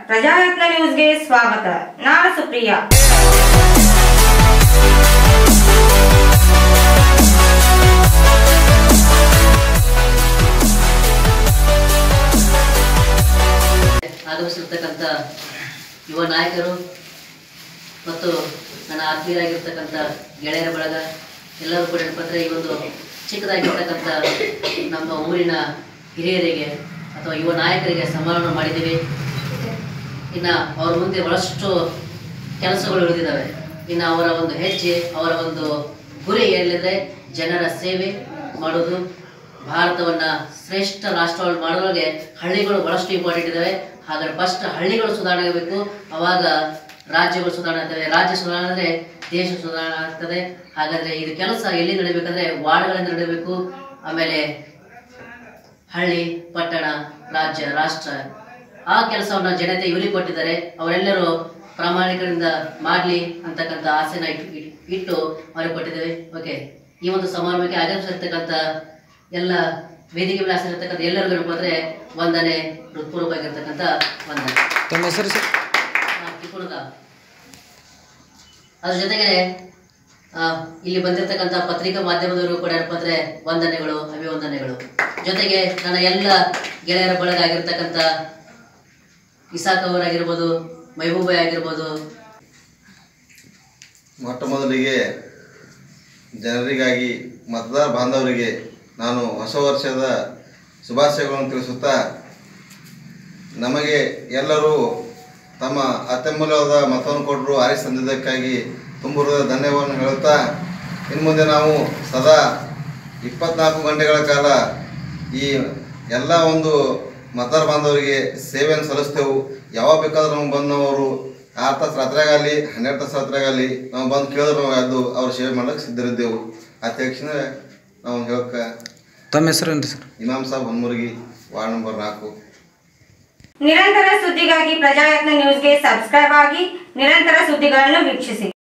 ಪ್ರಜಾಯತ್ನ ನ್ಯೂಸ್ಗೆ ಸ್ವಾಗತ ನಾನು ಸುಪ್ರಿಯಾ ಆಗಮಿಸಿರ್ತಕ್ಕಂಥ ಯುವ ನಾಯಕರು ಮತ್ತು ನನ್ನ ಆತ್ಮೀಯರಾಗಿರ್ತಕ್ಕಂಥ ಗೆಳೆಯರ ಬಳಗ ಎಲ್ಲರೂ ಕೂಡ ಏನಪ್ಪ ಅಂದ್ರೆ ಈ ಒಂದು ಚಿಕ್ಕದಾಗಿರ್ತಕ್ಕಂಥ ನಮ್ಮ ಊರಿನ ಹಿರಿಯರಿಗೆ ಅಥವಾ ಯುವ ನಾಯಕರಿಗೆ ಸನ್ಮಾನ ಮಾಡಿದ್ದೀವಿ ಇನ್ನು ಅವ್ರ ಮುಂದೆ ಬಹಳಷ್ಟು ಕೆಲಸಗಳು ಉಳಿದಿದ್ದಾವೆ ಇನ್ನು ಅವರ ಒಂದು ಹೆಜ್ಜೆ ಅವರ ಒಂದು ಗುರಿ ಏನಿದೆ ಜನರ ಸೇವೆ ಮಾಡೋದು ಭಾರತವನ್ನ ಶ್ರೇಷ್ಠ ರಾಷ್ಟ್ರವನ್ನು ಮಾಡೋದ್ರೊಳಗೆ ಹಳ್ಳಿಗಳು ಬಹಳಷ್ಟು ಇಂಪಾರ್ಟೆಂಟ್ ಇದ್ದಾವೆ ಹಾಗಾದ್ರೆ ಫಸ್ಟ್ ಹಳ್ಳಿಗಳು ಸುಧಾರಣೆ ಆಗಬೇಕು ಅವಾಗ ರಾಜ್ಯಗಳು ಸುಧಾರಣೆ ಆಗ್ತವೆ ರಾಜ್ಯ ಸುಧಾರಣೆ ಅಂದರೆ ದೇಶ ಸುಧಾರಣೆ ಆಗ್ತದೆ ಹಾಗಾದ್ರೆ ಇದು ಕೆಲಸ ಎಲ್ಲಿ ನಡೀಬೇಕಂದ್ರೆ ವಾರ್ಡ್ಗಳಿಂದ ನಡೀಬೇಕು ಆಮೇಲೆ ಹಳ್ಳಿ ಪಟ್ಟಣ ರಾಜ್ಯ ರಾಷ್ಟ್ರ ಆ ಕೆಲಸವನ್ನ ಜನತೆ ಇವರಿಗೆ ಕೊಟ್ಟಿದ್ದಾರೆ ಅವರೆಲ್ಲರೂ ಪ್ರಾಮಾಣಿಕರಿಂದ ಮಾಡಲಿ ಅಂತಕ್ಕಂಥ ಆಸೆನ ಇಟ್ಟು ಇಟ್- ಇಟ್ಟು ಅವರಿಗೆ ಕೊಟ್ಟಿದ್ದೇವೆ ಓಕೆ ಈ ಒಂದು ಸಮಾರಂಭಕ್ಕೆ ಆಗಮಿಸಿರ್ತಕ್ಕಂಥ ಎಲ್ಲ ವೇದಿಕೆ ಮೇಲೆ ಹಾಸಿರ್ತಕ್ಕಂಥ ಎಲ್ಲರಿಗೂ ಏನಪ್ಪ ಅಂದ್ರೆ ವಂದನೆ ಹೃತ್ಪೂರ್ವಕವಾಗಿರ್ತಕ್ಕಂಥ ವಂದನೆ ತಮ್ಮ ಹೆಸರು ಸರ್ ಆ, ಕಿಪ್ಪುಣಗ. ಅದ್ರ ಜೊತೆಗೆ ಆ, ಇಲ್ಲಿ ಬಂದಿರತಕ್ಕಂಥ ಪತ್ರಿಕಾ ಮಾಧ್ಯಮದವರು ಕೂಡ ಏನಪ್ಪ ಅಂದ್ರೆ ವಂದನೆಗಳು ಅಭಿವಂದನೆಗಳು ಜೊತೆಗೆ ನನ್ನ ಎಲ್ಲ ಗೆಳೆಯರ ಬಳಗ ಆಗಿರ್ತಕ್ಕಂಥ ಇಸಾಕ್ ಅವರಾಗಿರ್ಬೋದು ಮೈಬೂಬಾಯ್ ಆಗಿರ್ಬೋದು ಮೊಟ್ಟ ಮೊದಲಿಗೆ ಜನರಿಗಾಗಿ ಮತದಾರ ಬಾಂಧವರಿಗೆ ನಾನು ಹೊಸ ವರ್ಷದ ಶುಭಾಶಯಗಳನ್ನು ತಿಳಿಸುತ್ತಾ ನಮಗೆ ಎಲ್ಲರೂ ತಮ್ಮ ಅತ್ಯಮೂಲ್ಯವಾದ ಮತವನ್ನು ಕೊಟ್ಟರು ಆರಿಸಿ ತಂದಿದ್ದಕ್ಕಾಗಿ ತುಂಬ ಹೃದಯದ ಧನ್ಯವಾದವನ್ನು ಹೇಳುತ್ತಾ ಇನ್ನು ಮುಂದೆ ನಾವು ಸದಾ ಇಪ್ಪತ್ನಾಲ್ಕು ಗಂಟೆಗಳ ಕಾಲ ಈ ಎಲ್ಲ ಒಂದು ಮತದಾರ ಬಾಂಧವರಿಗೆ ಸೇವೆಯನ್ನು ಸಲ್ಲಿಸ್ತೇವೆ ಯಾವಾಗ ಬೇಕಾದ್ರೂ ನಮ್ಗೆ ಬಂದವರು ಆರು ತಾಸು ರಾತ್ರಿಯಾಗಲಿ ಹನ್ನೆರಡು ತಾಸು ರಾತ್ರಿಯಾಗಲಿ ನಾವು ಬಂದು ಕೇಳಿದ್ರೆ ನಾವು ಅದು ಅವ್ರ ಸೇವೆ ಮಾಡೋಕ್ಕೆ ಸಿದ್ಧರಿದ್ದೆವು ಆ ತಕ್ಷಣ ನಾವು ಹೇಳಕ್ಕೆ ತಮ್ಮ ಹೆಸರು ಏನ್ರಿ sir Imam Saab Honmurgi ward number ನಾಲ್ಕು ನಿರಂತರ ಸುದ್ದಿಗಾಗಿ ಪ್ರಜಾಯತ್ನ ನ್ಯೂಸ್ಗೆ ಸಬ್ಸ್ಕ್ರೈಬ್ ಆಗಿ ನಿರಂತರ ಸುದ್ದಿಗಳನ್ನು ವೀಕ್ಷಿಸಿ